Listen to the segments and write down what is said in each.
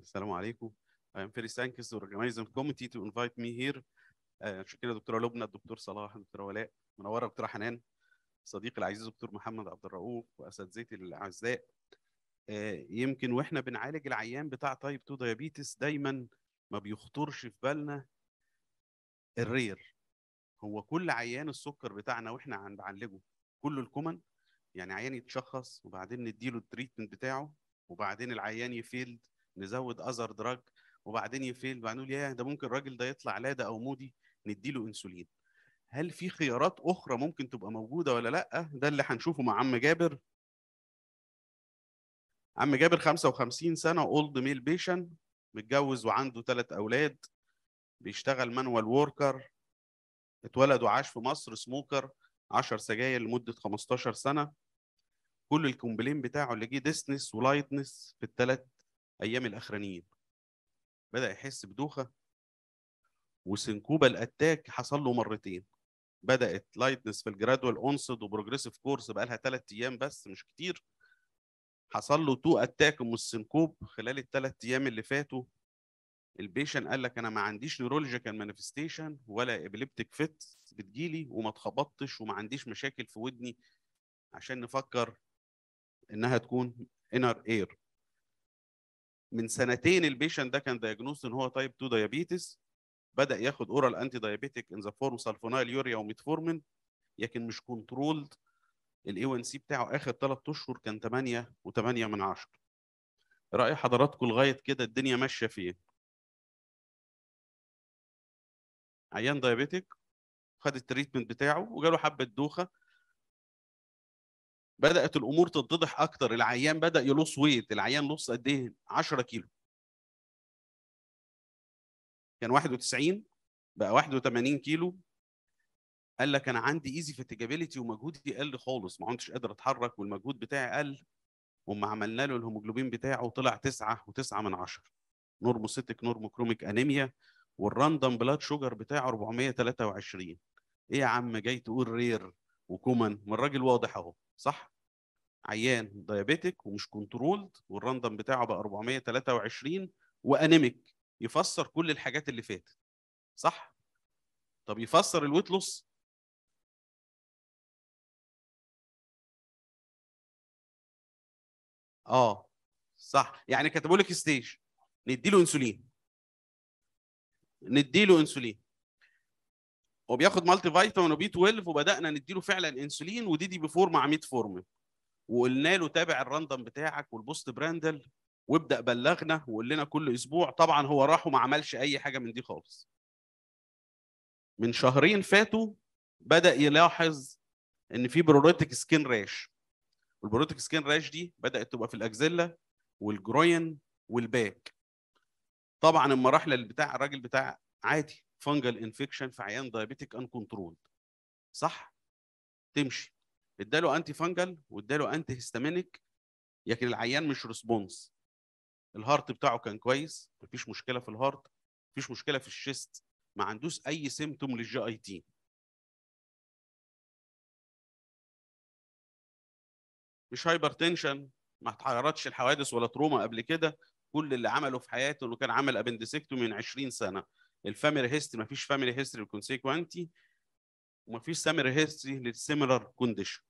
السلام عليكم. I am very thanks to organizing committee to invite me here. آه، عشان كده دكتوره لبنى الدكتور صلاح الدكتوره ولاء منوره دكتوره حنان صديقي العزيز دكتور محمد عبد الرؤوف واساتذتي الاعزاء آه، يمكن واحنا بنعالج العيان بتاع تايب 2 دايابيتس دايما ما بيخطرش في بالنا الرير هو كل عيان السكر بتاعنا واحنا عم بنعالجه كله الكومن يعني عيان يتشخص وبعدين نديله التريتمنت بتاعه وبعدين العيان يفيلد نزود اذر دراج وبعدين يفيل وبعدين نقول يا ده ممكن الراجل ده يطلع لاده او مودي نديله انسولين هل في خيارات اخرى ممكن تبقى موجوده ولا لا ده اللي هنشوفه مع عم جابر عم جابر 55 سنه اولد ميل بيشن متجوز وعنده ثلاث اولاد بيشتغل مانوال ووركر اتولد وعاش في مصر سموكر 10 سجاير لمده 15 سنه كل الكومبلين بتاعه اللي جه ديسنس ولايتنس في الثلاث ايام الاخرانيين بدا يحس بدوخه وسنكوبا الاتاك حصل له مرتين بدات لايتنس في الجرادوال اونسد وبروجريسيف كورس بقى لها ثلاث ايام بس مش كتير حصل له تو اتاك من السنكوب خلال الثلاث ايام اللي فاتوا البيشن قال لك انا ما عنديش نيورولوجيكال مانيفستيشن ولا ابليبتيك فيت بتجيلي وما اتخبطتش وما عنديش مشاكل في ودني عشان نفكر انها تكون انر اير من سنتين البيشن ده كان دايجنوز ان هو تايب 2 دايابيتس بدا ياخد اورال انتي دايابيتيك ان ذا فورم سلفونايل يوريا وميتفورمين لكن مش كنترولد الاي 1 سي بتاعه اخر ثلاث اشهر كان 8 و8 من 10 راي حضراتكم لغايه كده الدنيا ماشيه فين عيان دايابيتيك خد التريتمنت بتاعه وجاله حبه دوخه بدات الامور تتضح اكتر العيان بدا يلوص ويت العيان لص قد ايه 10 كيلو كان 91 بقى 81 كيلو قال لك انا عندي ايزي فاتيجابيلتي ومجهودي قل خالص ما كنتش قادر اتحرك والمجهود بتاعي قل وما عملنا له الهيموجلوبين بتاعه طلع 9 و9 من 10 نورموسيتك نورموكروميك انيميا والراندوم بلاد شوجر بتاعه 423 ايه يا عم جاي تقول رير وكومن ما الراجل واضح اهو صح عيان دايابيتك ومش كنترولد والراندوم بتاعه بقى 423 وانيميك يفسر كل الحاجات اللي فاتت صح طب يفسر الويت لوس اه صح يعني كتبوا لك ستيج نديله انسولين نديله انسولين وبياخد مالتي فيتامين وبي 12 وبدانا نديله فعلا انسولين ودي دي بفور مع 100 فورمول وقلنا له تابع الراندوم بتاعك والبوست براندل وابدا بلغنا وقول لنا كل اسبوع طبعا هو راح وما عملش اي حاجه من دي خالص من شهرين فاتوا بدا يلاحظ ان في بروتيك سكين راش والبروتيك سكين راش دي بدات تبقى في الاكزيلا والجروين والباك طبعا اما راح للبتاع الراجل بتاع عادي فانجل انفكشن في عيان دايابيتيك ان كنترول صح تمشي اداله انتي فانجل واداله انتي هيستامينيك لكن العيان مش ريسبونس الهارت بتاعه كان كويس مفيش مشكله في الهارت مفيش مشكله في الشيست ما عندوش اي سيمتوم للجي اي تي مش هايبر تنشن ما اتعرضش الحوادث ولا تروما قبل كده كل اللي عمله في حياته انه كان عمل ابندسكتومي من 20 سنه الفاميلي هيستوري ما فيش فاميلي هيستوري للكونسيكوانتي وما فيش سامري هيستوري للسيميلر كونديشن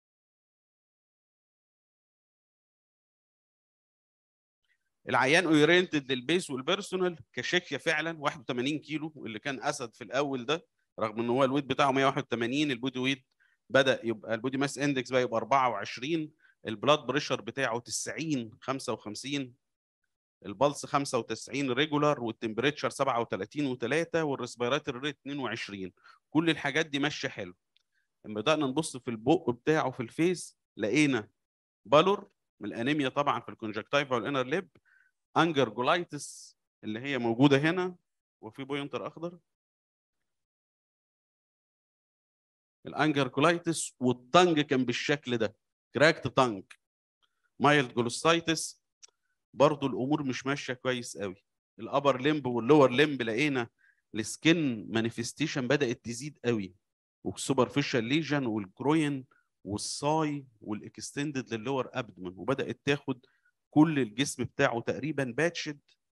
العيان اورينتد للبيس والبيرسونال كشيكيا فعلا 81 كيلو اللي كان اسد في الاول ده رغم ان هو الويت بتاعه 181 البودي ويت بدا يبقى البودي ماس اندكس بقى يبقى 24 البلاد بريشر بتاعه 90 55 البلس 95 ريجولار والتمبريتشر 37 و3 والريسبيراتوري ريت 22 كل الحاجات دي ماشيه حلو لما بدانا نبص في البق بتاعه في الفيس لقينا بالور من الانيميا طبعا في الكونجكتيفا والانر ليب انجر جولايتس اللي هي موجوده هنا وفي بوينتر اخضر الانجر جولايتس والطنج كان بالشكل ده كراكت طنج مايلد جلوسايتس برضو الامور مش ماشيه كويس قوي الابر ليمب واللور ليمب لقينا السكن مانيفستيشن بدات تزيد قوي والسوبرفيشال ليجن والكروين والصاي والاكستندد للور ابدمن وبدات تاخد كل الجسم بتاعه تقريبا باتشد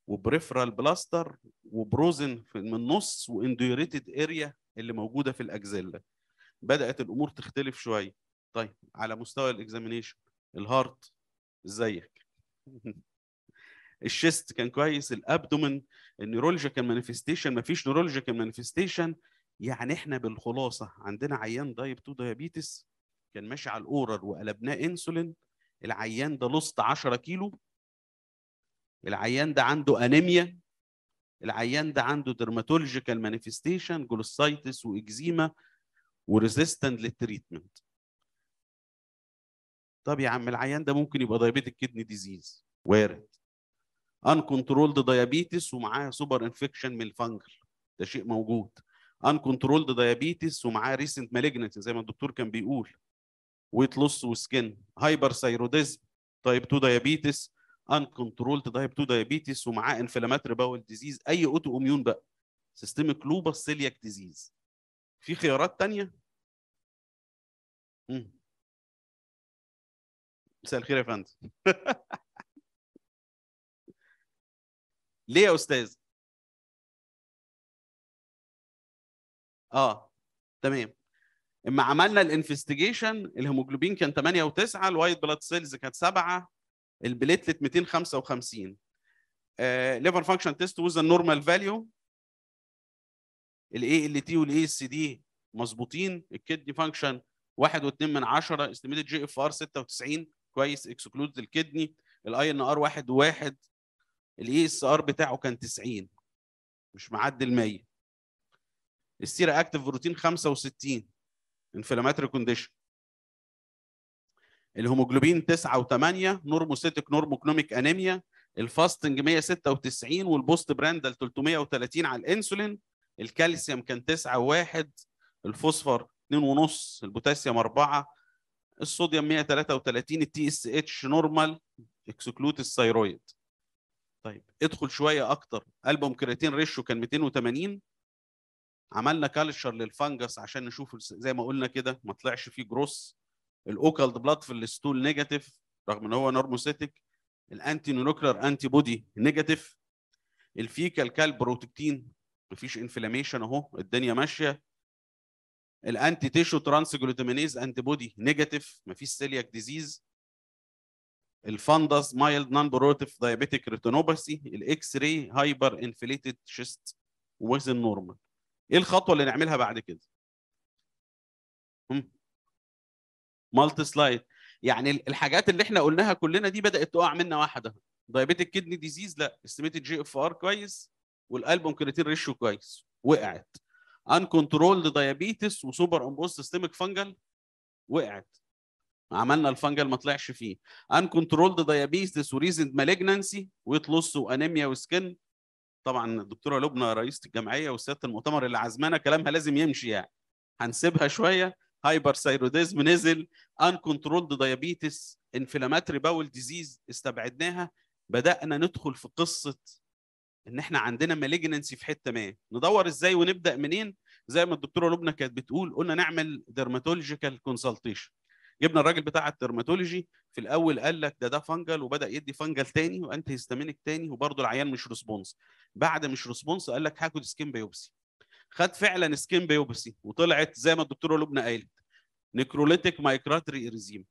وبريفرال بلاستر وبروزن من النص وانديوريتد اريا اللي موجوده في الاجزله بدات الامور تختلف شويه طيب على مستوى الاكزامينيشن الهارت ازيك الشيست كان كويس الابدومن النيورولوجيكال مانيفستيشن مفيش نيورولوجيكال مانيفستيشن يعني احنا بالخلاصه عندنا عيان دايب 2 دايابيتس كان ماشي على الاورال وقلبناه انسولين العيان ده لصت 10 كيلو العيان ده عنده انيميا العيان ده عنده درماتولوجيكال مانيفستيشن جلوسايتس واكزيما وريزيستنت للتريتمنت طب يا عم العيان ده ممكن يبقى دايابيتك كدني ديزيز وارد ان كنترولد دايابيتس ومعاه سوبر انفكشن من الفنجل ده شيء موجود ان كنترولد دايابيتس ومعاه ريسنت مالجنت زي ما الدكتور كان بيقول ويت لوس وسكن هايبر ثايروديزم تايب 2 دايابيتس ان كنترولد تايب 2 دايابيتس ومعاه انفلاماتري باول ديزيز اي اوتو اميون بقى سيستميك لوبس سيلياك ديزيز في خيارات تانية مم. مساء الخير يا فندم ليه يا استاذ اه تمام اما عملنا الانفستيجيشن الهيموجلوبين كان 8 و9 الوايت بلاد سيلز كانت 7 البليتلت 255 ليفر فانكشن تيست وذ النورمال فاليو الاي ال تي والاي اس دي مظبوطين الكدني فانكشن 1.2 من 10 استيميتد جي اف ار 96 كويس اكسكلود الكدني الاي ان ار 1 و1 الاي اس ار بتاعه كان 90 مش معدي ال 100 السيرا اكتيف بروتين 65 انفلاماتري كونديشن الهيموجلوبين 9 و8 نورموسيتك نورموكنوميك انيميا الفاستنج 196 والبوست براندل 330 على الانسولين الكالسيوم كان 9 و1 الفوسفور 2 ونص البوتاسيوم 4 الصوديوم 133 التي اس اتش نورمال اكسكلود الثيرويد طيب ادخل شويه اكتر البوم كرياتين ريشيو كان 280 عملنا كالتشر للفنجس عشان نشوف زي ما قلنا كده ما طلعش فيه جروس الاوكالد بلاد في الستول نيجاتيف رغم ان هو نورموسيتك الانتي نونوكلر انتي بودي نيجاتيف الفيكال كال بروتكتين مفيش انفلاميشن اهو الدنيا ماشيه الانتي تيشو ترانس جلوتامينيز انتي بودي نيجاتيف مفيش سيلياك ديزيز الفندس مايلد نون بروتيف دايابيتيك ريتينوباثي الاكس راي هايبر انفليتد شيست وزن نورمال ايه الخطوه اللي نعملها بعد كده مالتي سلايد يعني الحاجات اللي احنا قلناها كلنا دي بدات تقع منا واحده دايابيتيك كدني ديزيز لا استيميتد جي اف ار كويس والالبوم كرياتين ريشيو كويس وقعت ان كنترولد دايابيتس وسوبر امبوز سيستميك فانجل وقعت عملنا الفنجل ما طلعش فيه ان كنترولد دايابيتس وريزنت مالجنانسي ويت لوس وانيميا وسكن طبعا الدكتوره لبنى رئيسه الجمعيه وسياده المؤتمر اللي عزمانا كلامها لازم يمشي يعني هنسيبها شويه هايبر ثايروديزم نزل ان كنترولد دايابيتس انفلاماتري باول ديزيز استبعدناها بدانا ندخل في قصه ان احنا عندنا مالجننسي في حته ما ندور ازاي ونبدا منين زي ما الدكتوره لبنى كانت بتقول قلنا نعمل ديرماتولوجيكال كونسلتيشن جبنا الراجل بتاع الدرماتولوجي في الاول قال لك ده ده فنجل وبدا يدي فنجل تاني وانت هيستامينك تاني وبرده العيان مش ريسبونس بعد مش ريسبونس قال لك هاخد سكين بايوبسي خد فعلا سكين بايوبسي وطلعت زي ما الدكتوره لبنى قالت نيكروليتيك مايكراتري اريزيم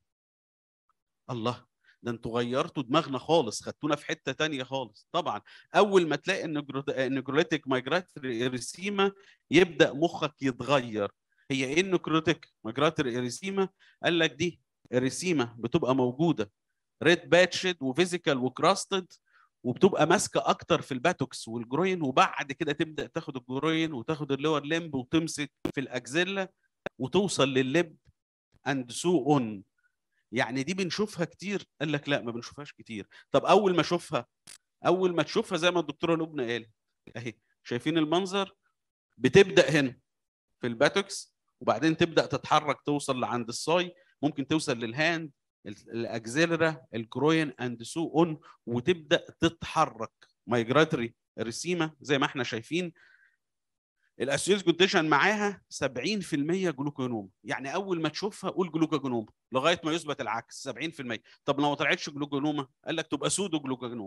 الله ده انتوا غيرتوا دماغنا خالص خدتونا في حته تانية خالص طبعا اول ما تلاقي النيكروليتيك مايجراتري اريسيما يبدا مخك يتغير هي ايه النيكروتيك مايجراتري اريسيما قال لك دي اريسيما بتبقى موجوده ريد باتشد وفيزيكال وكراستد وبتبقى ماسكه اكتر في الباتوكس والجروين وبعد كده تبدا تاخد الجروين وتاخد اللور لمب وتمسك في الاكزيلا وتوصل لللب اند سو اون يعني دي بنشوفها كتير قال لك لا ما بنشوفهاش كتير طب اول ما اشوفها اول ما تشوفها زي ما الدكتوره لبنى قالت اهي شايفين المنظر بتبدا هنا في الباتوكس وبعدين تبدا تتحرك توصل لعند الصاي ممكن توصل للهاند الاكزيلرا الكروين اند سو اون وتبدا تتحرك مايجراتري ريسيما زي ما احنا شايفين الاسيوز كونديشن معاها 70% جلوكونوم يعني اول ما تشوفها قول جلوكاجونوما لغايه ما يثبت العكس 70% طب لو ما طلعتش جلوكونوما قال لك تبقى سودو جلوكاجونوما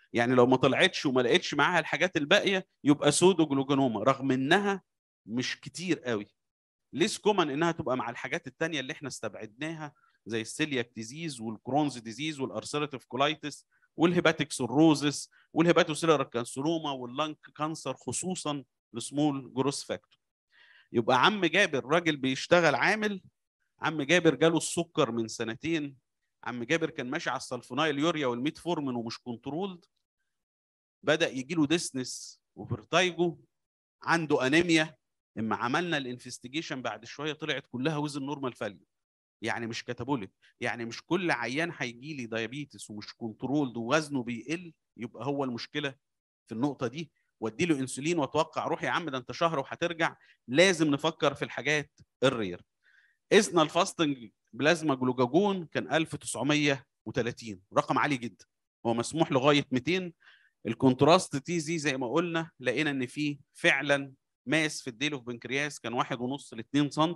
يعني لو ما طلعتش وما لقيتش معاها الحاجات الباقيه يبقى سودو جلوكونوما رغم انها مش كتير قوي ليس كومن انها تبقى مع الحاجات التانية اللي احنا استبعدناها زي السيلياك ديزيز والكرونز ديزيز والارثريتيف كولايتس والهيباتيك سيروزس والهيباتوسيلر كانسروما واللنج كانسر خصوصا السمول جروس فاكتور يبقى عم جابر راجل بيشتغل عامل عم جابر جاله السكر من سنتين عم جابر كان ماشي على السلفونايل يوريا والميتفورمين ومش كنترولد بدا يجي له ديسنس وفرتايجو عنده انيميا اما عملنا الانفستيجيشن بعد شويه طلعت كلها وزن نورمال فاليو يعني مش كاتابوليك يعني مش كل عيان هيجي لي دايابيتس ومش كنترولد ووزنه بيقل يبقى هو المشكله في النقطه دي وادي له انسولين واتوقع روح يا عم ده انت شهر وهترجع لازم نفكر في الحاجات الرير اذن الفاستنج بلازما جلوكاجون كان 1930 رقم عالي جدا هو مسموح لغايه 200 الكونتراست تي زي زي ما قلنا لقينا ان في فعلا ماس في الديل اوف بنكرياس كان واحد ونص ل 2 سم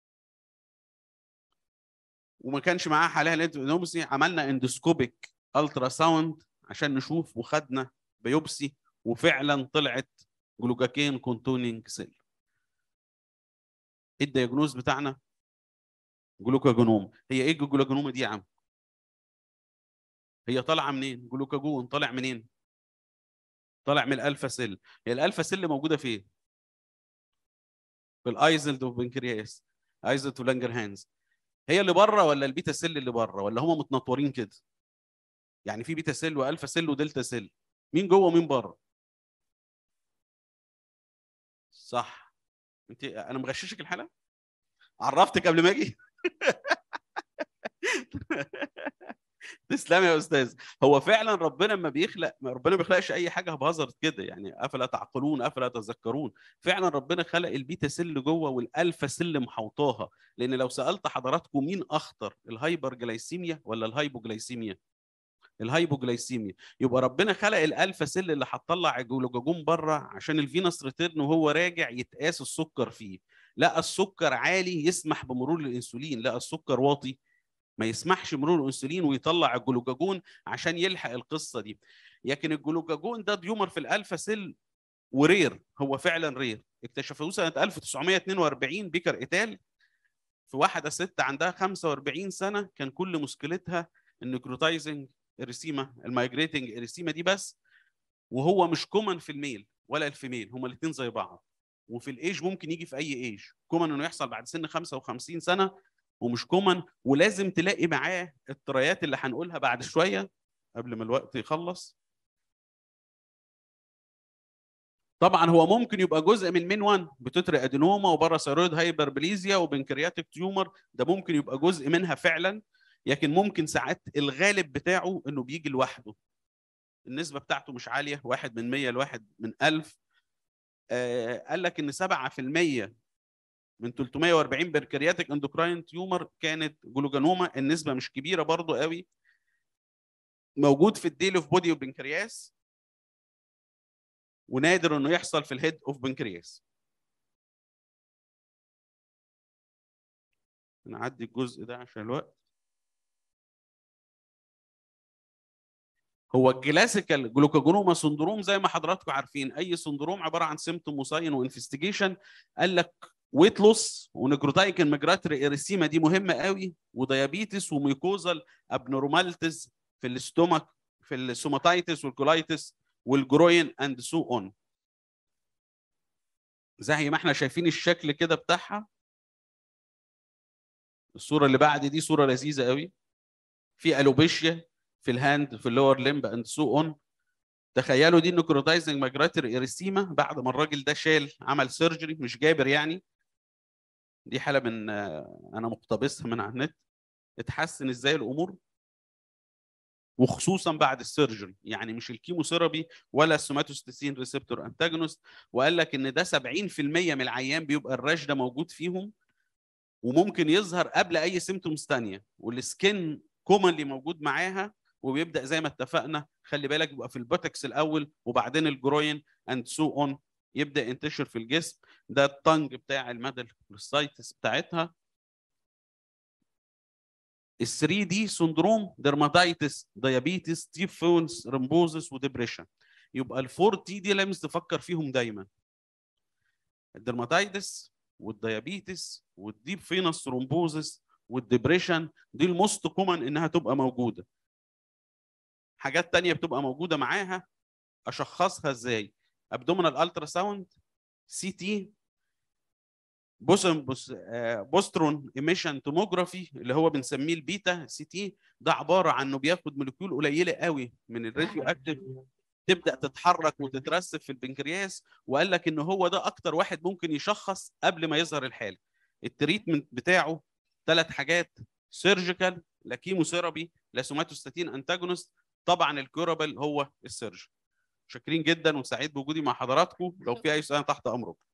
وما كانش معاه حاليا لينتومسي عملنا اندوسكوبيك الترا ساوند عشان نشوف وخدنا بيوبسي وفعلا طلعت جلوكاكين كونتونينج سيل ايه الدياجنوز بتاعنا جلوكاجونوم هي ايه الجلوكاجونوم دي يا عم هي طالعه منين جلوكاجون طالع منين طالع من الالفا سيل هي الالفا سيل موجوده فين في الايزلد اوف بنكرياس ايزلد ولانجر هانز هي اللي بره ولا البيتا سيل اللي بره ولا هم متنطورين كده يعني في بيتا سيل والفا سيل ودلتا سيل مين جوه ومين بره صح انت انا مغششك الحلقه عرفتك قبل ما اجي تسلم يا استاذ هو فعلا ربنا لما بيخلق ربنا ما بيخلقش اي حاجه بهزر كده يعني افلا تعقلون افلا تذكرون فعلا ربنا خلق البيتا سيل جوه والالفا سيل محوطاها لان لو سالت حضراتكم مين اخطر الهايبر جلايسيميا ولا الهايبوجلايسيميا الهايبوجلايسيميا يبقى ربنا خلق الالفا سيل اللي هتطلع الجلوكاجون بره عشان الفينس ريتيرن وهو راجع يتقاس السكر فيه لا السكر عالي يسمح بمرور الانسولين لا السكر واطي ما يسمحش مرور الانسولين ويطلع الجلوكاجون عشان يلحق القصه دي لكن الجلوكاجون ده ديومر في الالفا سيل ورير هو فعلا رير اكتشفوه سنه 1942 بيكر ايتال في واحده ست عندها 45 سنه كان كل مشكلتها النكروتايزنج اريسيما المايجريتنج اريسيما دي بس وهو مش كومن في الميل ولا الفيميل هما الاثنين زي بعض وفي الايج ممكن يجي في اي ايج كومن انه يحصل بعد سن 55 سنه ومش كومن ولازم تلاقي معاه الطريات اللي هنقولها بعد شويه قبل ما الوقت يخلص طبعا هو ممكن يبقى جزء من مين 1 بتتري ادينوما وباراسيرويد هايبربليزيا وبنكرياتيك تيومر ده ممكن يبقى جزء منها فعلا لكن ممكن ساعات الغالب بتاعه انه بيجي لوحده النسبه بتاعته مش عاليه واحد من 100 لواحد من 1000 آه قال لك ان 7% من 340 بنكرياتيك اندوكراين تيومر كانت جلوجانوما النسبه مش كبيره برضو قوي موجود في الديل اوف بودي وبنكرياس ونادر انه يحصل في الهيد اوف بنكرياس نعدي الجزء ده عشان الوقت هو الكلاسيكال جلوكاجونوما سندروم زي ما حضراتكم عارفين اي سندروم عباره عن سيمتوم وساين وانفستيجيشن قال لك ويت لوس ونكروتايك الميجراتري اريسيما دي مهمه قوي وديابيتس وميكوزال ابنورماليتيز في الاستومك في السوماتايتس والكولايتس والجروين اند سو اون زي ما احنا شايفين الشكل كده بتاعها الصوره اللي بعد دي صوره لذيذه قوي في الوبيشيا في الهاند في اللور ليمب اند سو اون تخيلوا دي نكروتايزنج ماجراتري اريسيما بعد ما الراجل ده شال عمل سيرجري مش جابر يعني دي حاله من انا مقتبسها من على النت اتحسن ازاي الامور وخصوصا بعد السيرجري يعني مش الكيموثيرابي ولا السوماتوستاتين ريسبتور انتاجونست وقال لك ان ده 70% من العيان بيبقى الراش ده موجود فيهم وممكن يظهر قبل اي سيمتومز ثانيه والسكن كومنلي موجود معاها وبيبدا زي ما اتفقنا خلي بالك يبقى في البوتكس الاول وبعدين الجروين اند سو اون يبدا ينتشر في الجسم ده الطنج بتاع المدى السايتس بتاعتها ال 3 دي سندروم ديرماتايتس ديابيتس تيب فونس رمبوزس وديبريشن يبقى الفور تي دي لازم تفكر فيهم دايما الدرماتايتس والديابيتس والديب فينس ثرومبوزس والدبريشن دي الموست كومن انها تبقى موجوده حاجات تانية بتبقى موجوده معاها اشخصها ازاي ابدومينال الترا ساوند سي تي بوسن بوس آه، بوسترون ايميشن توموجرافي اللي هو بنسميه البيتا سي تي ده عباره عن انه بياخد موليكيول قليله قوي من الراديو اكتيف تبدا تتحرك وتترسب في البنكرياس وقال لك ان هو ده اكتر واحد ممكن يشخص قبل ما يظهر الحاله التريتمنت بتاعه ثلاث حاجات سيرجيكال لا كيموثيرابي لا سوماتوستاتين انتاجونست طبعا الكورابل هو السيرجن شاكرين جدا وسعيد بوجودي مع حضراتكم لو في اي سؤال تحت امركم